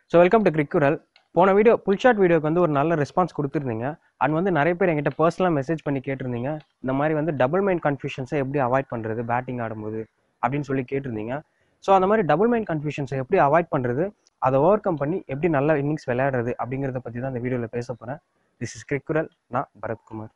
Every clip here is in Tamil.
ஸோ வெல்கம் டு கிரிக்குரல் போன வீடியோ புல் ஷாட் வீடியோக்கு வந்து ஒரு நல்ல ரெஸ்பான்ஸ் கொடுத்துருந்தீங்க அண்ட் வந்து நிறைய பேர் என்கிட்ட பர்சனலாக மெசேஜ் பண்ணி கேட்டிருந்தீங்க இந்த மாதிரி வந்து டபுள் மைண்ட் கன்ஃபியூஷன்ஸை எப்படி அவாய்ட் பண்ணுறது பேட்டிங் ஆடும்போது அப்படின்னு சொல்லி கேட்டிருந்தீங்க ஸோ அந்த மாதிரி டபுள் மைண்ட் கன்ஃபியூஷன்ஸை எப்படி அவாய்ட் பண்ணுறது அதை ஓவர் கம் பண்ணி எப்படி நல்ல இன்னிங்ஸ் விளையாடுறது அப்படிங்கிறத பற்றி தான் இந்த வீடியோவில் பேச போகிறேன் திஸ் இஸ் கிரிக்குரல் நான் பரத்குமார்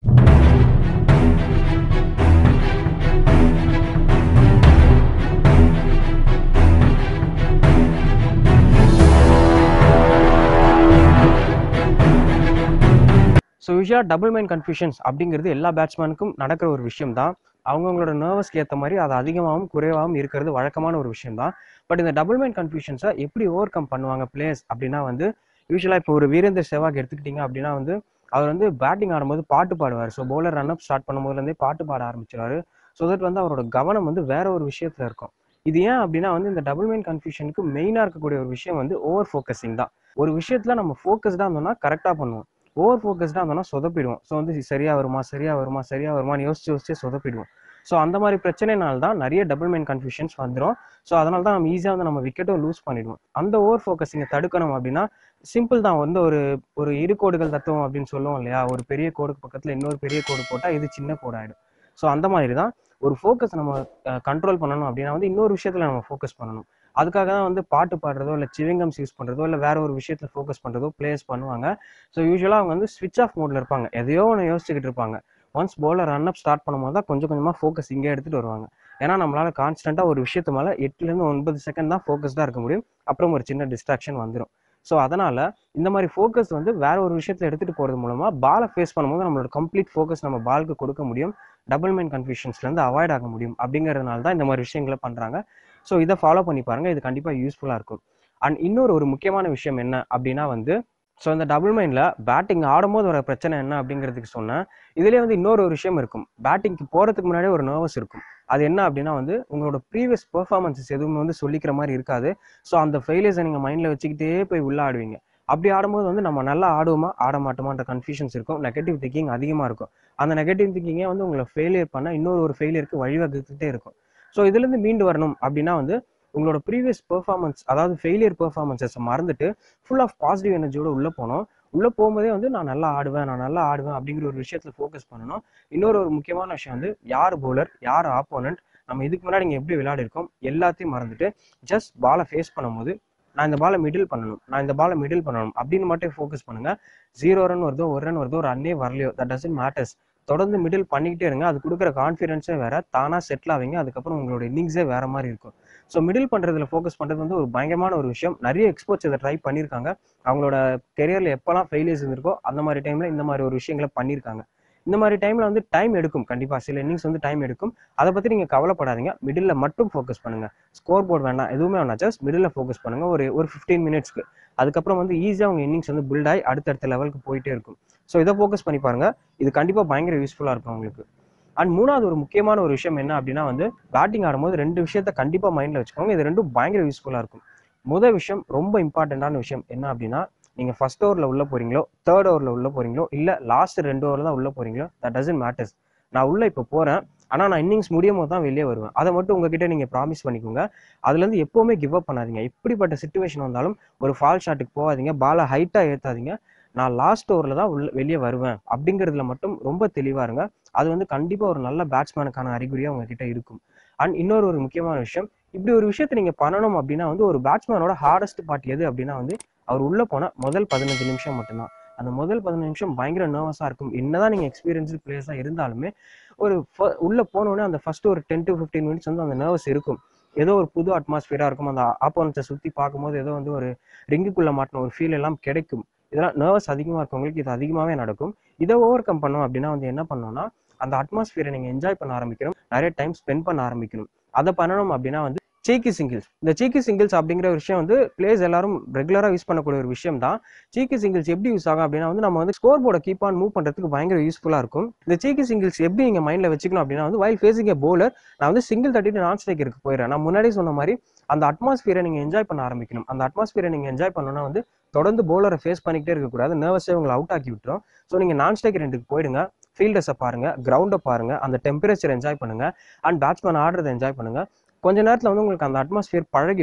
ஸோ யூஸ்வலாக டபுள் மைண்ட் கன்ஃபியூஷன்ஸ் அப்படிங்கிறது எல்லா பேட்ஸ்மேனுக்கும் நடக்கிற ஒரு விஷயம் தான் அவங்கவுங்களோட நர்வஸ்க்கு ஏற்ற மாதிரி அது அதிகமாகவும் குறைவாகவும் இருக்கிறது வழக்கமான ஒரு விஷயம் தான் பட் இந்த டபுள் மைண்ட் கன்ஃபியூஷன்ஸை எப்படி ஓவர் கம் பண்ணுவாங்க பிளேயர்ஸ் அப்படின்னா வந்து யூஸ்வலாக இப்போ ஒரு வீரேந்தர் சேவாக் எடுத்துக்கிட்டிங்க அப்படின்னா வந்து அவர் வந்து பேட்டிங் ஆடும்போது பாட்டு பாடுவார் so bowler run up start பண்ணும்போதுலேருந்தே பாட்டு பாட ஆரம்பிச்சிருவாரு ஸோ தட் வந்து அவரோட கவனம் வந்து வேற ஒரு விஷயத்துல இருக்கும் இது ஏன் அப்படின்னா வந்து இந்த டபுள் மைண்ட் கன்ஃபியூஷனுக்கு மெயினாக இருக்கக்கூடிய ஒரு விஷயம் வந்து ஓவர் ஃபோக்கஸிங் தான் ஒரு விஷயத்துல நம்ம ஃபோக்கஸ்டாக இருந்தோம்னா கரெக்டாக பண்ணுவோம் ஓவர் ஃபோக்கஸ்டாக இருந்தோம்னா சொதப்பிடுவோம் ஸோ வந்து சரியா வருமா சரியா வருமா சரியா வருமான்னு யோசிச்சு யோசிச்சு சொதப்பிடுவோம் ஸோ அந்த மாதிரி பிரச்சனைனால தான் நிறைய டபுள் மைண்ட் கன்ஃபியூஷன்ஸ் வந்துடும் ஸோ அதனால தான் நம்ம ஈஸியாக வந்து நம்ம விக்கெட்டும் லூஸ் பண்ணிடுவோம் அந்த ஓவர் ஃபோக்கஸிங்கை தடுக்கணும் அப்படின்னா சிம்பிள் தான் வந்து ஒரு ஒரு இரு கோடுகள் தத்துவம் அப்படின்னு சொல்லுவோம் இல்லையா ஒரு பெரிய கோடுக்கு பக்கத்தில் இன்னொரு பெரிய கோடு போட்டால் இது சின்ன கோடு ஆகிடும் ஸோ அந்த மாதிரி தான் ஒரு ஃபோக்கஸ் நம்ம கண்ட்ரோல் பண்ணணும் அப்படின்னா வந்து இன்னொரு விஷயத்தில் நம்ம ஃபோக்கஸ் பண்ணணும் அதுக்காக தான் வந்து பாட்டு பாடுறதோ இல்லை சிவிங்கம்ஸ் யூஸ் பண்ணுறதோ இல்லை வேற ஒரு விஷயத்தில் ஃபோக்கஸ் பண்ணுறதோ பிளேயர்ஸ் பண்ணுவாங்க ஸோ யூஸ்வலாக அவங்க வந்து ஸ்விட்ச் ஆஃப் மோடில் இருப்பாங்க எதையோ ஒன்று யோசிச்சுக்கிட்டு இருப்பாங்க once bowler run up start பண்ணும்போது தான் கொஞ்சம் கொஞ்சமாக ஃபோக்கஸ் இங்கே எடுத்துகிட்டு வருவாங்க ஏன்னா நம்மளால கான்ஸ்டண்ட்டாக ஒரு விஷயத்து மேலே எட்டுலேருந்து ஒன்பது செகண்ட் தான் ஃபோக்கஸ்டாக இருக்க முடியும் அப்புறம் ஒரு சின்ன டிஸ்ட்ராக்ஷன் வந்துடும் ஸோ அதனால இந்த மாதிரி ஃபோக்கஸ் வந்து வேற ஒரு விஷயத்தில் எடுத்துகிட்டு போகிறது மூலமாக பாலை ஃபேஸ் பண்ணும்போது நம்மளோட கம்ப்ளீட் ஃபோக்கஸ் நம்ம பாலுக்கு கொடுக்க முடியும் டபுள் மைண்ட் கன்ஃபியூஷன்ஸ்லேருந்து அவாய்ட் ஆக முடியும் அப்படிங்கிறதுனால தான் இந்த மாதிரி விஷயங்களை பண்ணுறாங்க ஸோ இதை ஃபாலோ பண்ணி பாருங்க இது கண்டிப்பாக யூஸ்ஃபுல்லாக இருக்கும் அண்ட் இன்னொரு ஒரு முக்கியமான விஷயம் என்ன அப்படின்னா வந்து ஸோ இந்த டபுள் மைண்டில் பேட்டிங் ஆடும்போது வர பிரச்சனை என்ன அப்படிங்கிறதுக்கு சொன்னேன் இதுலேயே வந்து இன்னொரு ஒரு விஷயம் இருக்கும் பேட்டிங்க்கு போகிறதுக்கு முன்னாடியே ஒரு நர்வஸ் இருக்கும் அது என்ன அப்படின்னா வந்து உங்களோட ப்ரீவியஸ் பெர்ஃபார்மன்ஸஸ் எதுவுமே வந்து சொல்லிக்கிற மாதிரி இருக்காது ஸோ அந்த ஃபெயிலியர்ஸை நீங்கள் மைண்டில் வச்சுக்கிட்டே போய் உள்ள ஆடுவீங்க அப்படி ஆடும்போது வந்து நம்ம நல்லா ஆடுவோமா ஆட மாட்டோமான்ற கன்ஃபியூஷன்ஸ் இருக்கும் நெகட்டிவ் திங்கிங் அதிகமாக இருக்கும் அந்த நெகட்டிவ் திங்கிங்கே வந்து உங்களை ஃபெயிலியர் பண்ண இன்னொரு ஒரு ஃபெயிலியருக்கு வழிவகுத்துட்டே இருக்கும் ஸோ இதுலேருந்து மீண்டு வரணும் அப்படின்னா வந்து உங்களோட ப்ரீவியஸ் பெர்ஃபார்மன்ஸ் அதாவது ஃபெயிலியர் பெர்ஃபார்மன்ஸஸை மறந்துட்டு ஃபுல் ஆஃப் பாசிட்டிவ் எனர்ஜியோட உள்ளே போனோம் உள்ளே போகும்போதே வந்து நான் நல்லா ஆடுவேன் நான் நல்லா ஆடுவேன் அப்படிங்கிற ஒரு விஷயத்தில் ஃபோக்கஸ் பண்ணணும் இன்னொரு ஒரு முக்கியமான விஷயம் வந்து யார் பவுலர் யார் ஆப்போனண்ட் நம்ம இதுக்கு முன்னாடி இங்கே எப்படி விளையாடிருக்கோம் எல்லாத்தையும் மறந்துட்டு ஜஸ்ட் பாலை ஃபேஸ் பண்ணும்போது நான் இந்த பாலை மிடில் பண்ணணும் நான் இந்த பாலை மிடில் பண்ணணும் அப்படின்னு மட்டும் ஃபோக்கஸ் பண்ணுங்க ஜீரோ ரன் வருதோ ஒரு ரன் வருதோ ஒரு ரன்னே வரலையோ தட் டசன்ட் மேட்டர்ஸ் தொடர்ந்து மிடில் பண்ணிக்கிட்டே இருங்க அது கொடுக்குற கான்ஃபிடென்ஸே வேற தானாக செட்டில் ஆவீங்க அதுக்கப்புறம் உங்களோட இன்னிங்ஸே வேற மாதிரி இருக்கும் ஸோ மிடில் பண்ணுறதுல ஃபோக்கஸ் பண்ணுறது வந்து ஒரு பயங்கரமான ஒரு விஷயம் நிறைய எக்ஸ்போர்ட்ஸ் இதை ட்ரை பண்ணியிருக்காங்க அவங்களோட கெரியரில் எப்போல்லாம் ஃபெயிலியர்ஸ் இருந்திருக்கோ அந்த மாதிரி டைமில் இந்த மாதிரி ஒரு விஷயங்களை பண்ணியிருக்காங்க இந்த மாதிரி டைமில் வந்து டைம் எடுக்கும் கண்டிப்பாக சில இன்னிங்ஸ் வந்து டைம் எடுக்கும் அதை பற்றி நீங்கள் கவலைப்படாதீங்க மிடில் மட்டும் ஃபோக்கஸ் பண்ணுங்க ஸ்கோர் போர்ட் வேண்டாம் எதுவுமே வேணாம் ஜஸ்ட் மிடில் ஃபோக்கஸ் பண்ணுங்க ஒரு ஒரு ஃபிஃப்டீன் மினிட்ஸ்க்கு அதுக்கப்புறம் வந்து ஈஸியாக உங்கள் இன்னிங்ஸ் வந்து பில்ட் ஆகி அடுத்தடுத்த லெவலுக்கு போயிட்டே இருக்கும் ஸோ இதை ஃபோக்கஸ் பண்ணி பாருங்க இது கண்டிப்பாக பயங்கர யூஸ்ஃபுல்லாக இருக்கும் உங்களுக்கு அண்ட் மூணாவது ஒரு முக்கியமான ஒரு விஷயம் என்ன அப்படின்னா வந்து பேட்டிங் ஆடும்போது ரெண்டு விஷயத்த கண்டிப்பாக மைண்டில் வச்சுக்கோங்க இது ரெண்டும் பயங்கர யூஸ்ஃபுல்லாக இருக்கும் முதல் விஷயம் ரொம்ப இம்பார்ட்டண்ட்டான விஷயம் என்ன அப்படின்னா நீங்கள் ஃபர்ஸ்ட் ஓவரில் உள்ள போறீங்களோ தேர்ட் ஓவரில் உள்ள போறீங்களோ இல்லை லாஸ்ட் ரெண்டு ஓவரில் தான் உள்ள போறீங்களோ தட் டசன்ட் மேட்டர்ஸ் நான் உள்ள இப்போ போகிறேன் ஆனால் நான் இன்னிங்ஸ் முடியும் போது தான் வெளியே வருவேன் அதை மட்டும் உங்ககிட்ட நீங்கள் ப்ராமிஸ் பண்ணிக்கோங்க அதுலேருந்து எப்போவுமே கிவ் அப் பண்ணாதீங்க எப்படிப்பட்ட சுச்சுவேஷன் வந்தாலும் ஒரு ஃபால் ஷாட்டுக்கு போகாதீங்க பாலை ஹைட்டாக ஏற்றாதீங்க நான் லாஸ்ட் ஓவரில் தான் உள்ள வெளியே வருவேன் அப்படிங்கிறதுல மட்டும் ரொம்ப தெளிவாக இருங்க அது வந்து கண்டிப்பாக ஒரு நல்ல பேட்ஸ்மேனுக்கான அறிகுறியாக உங்ககிட்ட இருக்கும் அண்ட் இன்னொரு ஒரு முக்கியமான விஷயம் இப்படி ஒரு விஷயத்தை நீங்கள் பண்ணணும் அப்படின்னா வந்து ஒரு பேட்ஸ்மேனோட ஹார்டஸ்ட் பார்ட் எது அப்படின்னா வந்து அவர் உள்ளே போன முதல் பதினஞ்சு நிமிஷம் மட்டும்தான் அந்த முதல் பதினஞ்சு நிமிஷம் பயங்கர நர்வஸாக இருக்கும் என்னதான் நீங்கள் எக்ஸ்பீரியன்ஸ்டு பிளேயர்ஸாக இருந்தாலுமே ஒரு உள்ளே போனோடனே அந்த ஃபர்ஸ்ட் ஒரு டென் டு ஃபிஃப்டீன் மினிட்ஸ் வந்து அந்த நர்வஸ் இருக்கும் ஏதோ ஒரு புது அட்மாஸ்பியராக இருக்கும் அந்த ஆப்போனண்ட்ஸை சுற்றி பார்க்கும்போது ஏதோ வந்து ஒரு ரிங்குக்குள்ளே மாட்டின ஒரு ஃபீல் எல்லாம் கிடைக்கும் இதெல்லாம் நர்வஸ் அதிகமாக இருக்கவங்களுக்கு இது அதிகமாகவே நடக்கும் இதை ஓவர் கம் பண்ணோம் அப்படின்னா வந்து என்ன பண்ணோம்னா அந்த அட்மாஸ்பியரை நீங்கள் என்ஜாய் பண்ண ஆரம்பிக்கணும் நிறைய டைம் ஸ்பெண்ட் பண்ண ஆரம்பிக்கணும் அதை பண்ணணும் அப்படின்னா வந்து சீக்கி சிங்கிள்ஸ் இந்த சீக்கி சிங்கிள்ஸ் அப்படிங்கிற ஒரு விஷயம் வந்து பிளேயர்ஸ் எல்லாரும் ரெகுலராக யூஸ் பண்ணக்கூடிய ஒரு விஷயம் தான் சீக்கி சிங்கிள்ஸ் எப்படி யூஸ் ஆகும் அப்படின்னா வந்து நம்ம வந்து ஸ்கோர் போர்டை கீப் ஆன் மூவ் பண்ணுறதுக்கு பயங்கர யூஸ்ஃபுல்லாக இருக்கும் இந்த சீக்கி சிங்கிள்ஸ் எப்படி நீங்கள் மைண்டில் வச்சுக்கணும் அப்படின்னா வந்து வைல் ஃபேஸிங் ஏ போலர் நான் வந்து சிங்கிள் தட்டிட்டு நான் ஸ்ட்ரைக்கருக்கு போயிடுறேன் நான் முன்னாடி சொன்ன மாதிரி அந்த அட்மாஸ்பியரை நீங்கள் என்ஜாய் பண்ண ஆரம்பிக்கணும் அந்த அட்மாஸ்பியரை நீங்கள் என்ஜாய் பண்ணணும்னா வந்து தொடர்ந்து போலரை ஃபேஸ் பண்ணிக்கிட்டே இருக்கக்கூடாது நர்வஸே உங்களை அவுட் ஆக்கி விட்டுரும் ஸோ நீங்கள் நான் ஸ்ட்ரைக் ரெண்டுக்கு போயிடுங்க ஃபீல்டர்ஸை பாருங்க கிரவுண்டை பாருங்க அந்த டெம்பரேச்சர் என்ஜாய் பண்ணுங்க அண்ட் பேட்ஸ்மேன் ஆடுறதை என்ஜாய் பண்ணுங்க கொஞ்ச நேரத்தில் வந்து உங்களுக்கு அந்த அட்மாஸ்பியர் பழகிடும்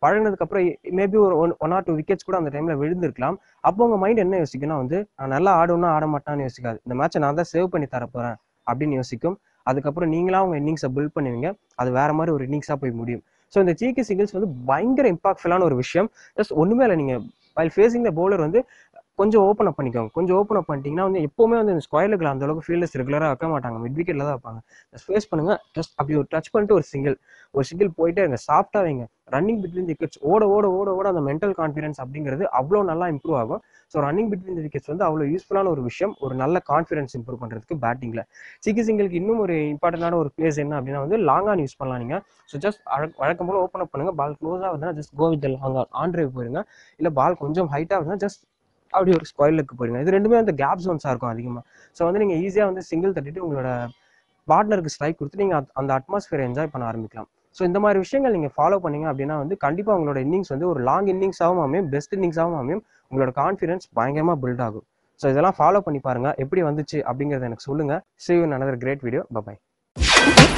பழகினதுக்கப்புறம் மேபி ஒரு one one or two wickets கூட அந்த டைமில் விழுந்திருக்கலாம் அப்போ உங்கள் மைண்ட் என்ன யோசிக்கும்னா வந்து நான் நல்லா ஆடுனா ஆட மாட்டான்னு யோசிக்காது இந்த மேட்சை நான் தான் சேவ் பண்ணி தரப்போகிறேன் அப்படின்னு யோசிக்கும் அதுக்கப்புறம் நீங்களா உங்கள் இன்னிங்ஸை பில்ட் பண்ணுவீங்க அது வேற மாதிரி ஒரு இன்னிங்ஸாக போய் முடியும் ஸோ இந்த சீக்கி சிங்கிள்ஸ் வந்து பயங்கர இம்பாக்ட்ஃபுல்லான ஒரு விஷயம் ஜஸ்ட் ஒன்றுமே இல்லை நீங்கள் வைல் ஃபேஸிங் த bowler வந்து கொஞ்சம் ஓப்பன் அப் பண்ணிக்கோங்க கொஞ்சம் ஓப்பன் அப் பண்ணிட்டீங்கன்னா வந்து எப்போவுமே வந்து இந்த ஸ்கொயர்லுக்கு அந்த அளவுக்கு ஃபீல்டர்ஸ் ரெகுலராக வைக்க மாட்டாங்க மிட் விக்கெட்ல தான் வைப்பாங்க ஜஸ்ட் ஃபேஸ் பண்ணுங்க ஜஸ்ட் அப்படி ஒரு டச் பண்ணிட்டு ஒரு சிங்கிள் ஒரு சிங்கிள் போயிட்டே இருங்க சாஃப்டாக வைங்க ரன்னிங் பிட்வீன் விக்கெட்ஸ் ஓட ஓட ஓட ஓட அந்த மென்டல் கான்ஃபிடன்ஸ் அப்படிங்கிறது அவ்வளோ நல்லா இம்ப்ரூவ் ஆகும் ஸோ ரன்னிங் பிட்வீன் விக்கெட்ஸ் வந்து அவ்வளோ யூஸ்ஃபுல்லான ஒரு விஷயம் ஒரு நல்ல கான்ஃபிடன்ஸ் இம்ப்ரூவ் பண்ணுறதுக்கு பேட்டிங்கில் சிக்கி சிங்கிளுக்கு இன்னும் ஒரு இம்பார்ட்டண்டான ஒரு பிளேஸ் என்ன அப்படின்னா வந்து லாங் ஆன் யூஸ் பண்ணலாம் நீங்கள் ஸோ ஜஸ்ட் வழக்கம் போல் ஓப்பன் அப் பண்ணுங்க பால் க்ளோஸாக இருந்தால் just go with long on on drive போயிருங்க இல்லை பால் கொஞ்சம் ஹைட்டாக இருந்தால் ஜஸ்ட் அப்படி ஒரு ஸ்கொயர்லுக்கு போயிருங்க இது ரெண்டுமே வந்து கேப் ஜோன்ஸாக இருக்கும் அதிகமாக ஸோ வந்து நீங்கள் ஈஸியாக வந்து சிங்கிள் தட்டிட்டு உங்களோட பார்ட்னருக்கு ஸ்ட்ரைக் கொடுத்து நீங்கள் அந்த அட்மாஸ்பியரை என்ஜாய் பண்ண ஆரம்பிக்கலாம் ஸோ இந்த மாதிரி விஷயங்கள் நீங்கள் ஃபாலோ பண்ணீங்க அப்படின்னா வந்து கண்டிப்பாக உங்களோட இன்னிங்ஸ் வந்து ஒரு லாங் இன்னிங்ஸாகவும் அமையும் பெஸ்ட் இன்னிங்ஸாகவும் அமையும் உங்களோட கான்ஃபிடன்ஸ் பயங்கரமாக பில்ட் ஆகும் ஸோ இதெல்லாம் ஃபாலோ பண்ணி பாருங்க எப்படி வந்துச்சு அப்படிங்கிறத எனக்கு சொல்லுங்க see you in another great video bye bye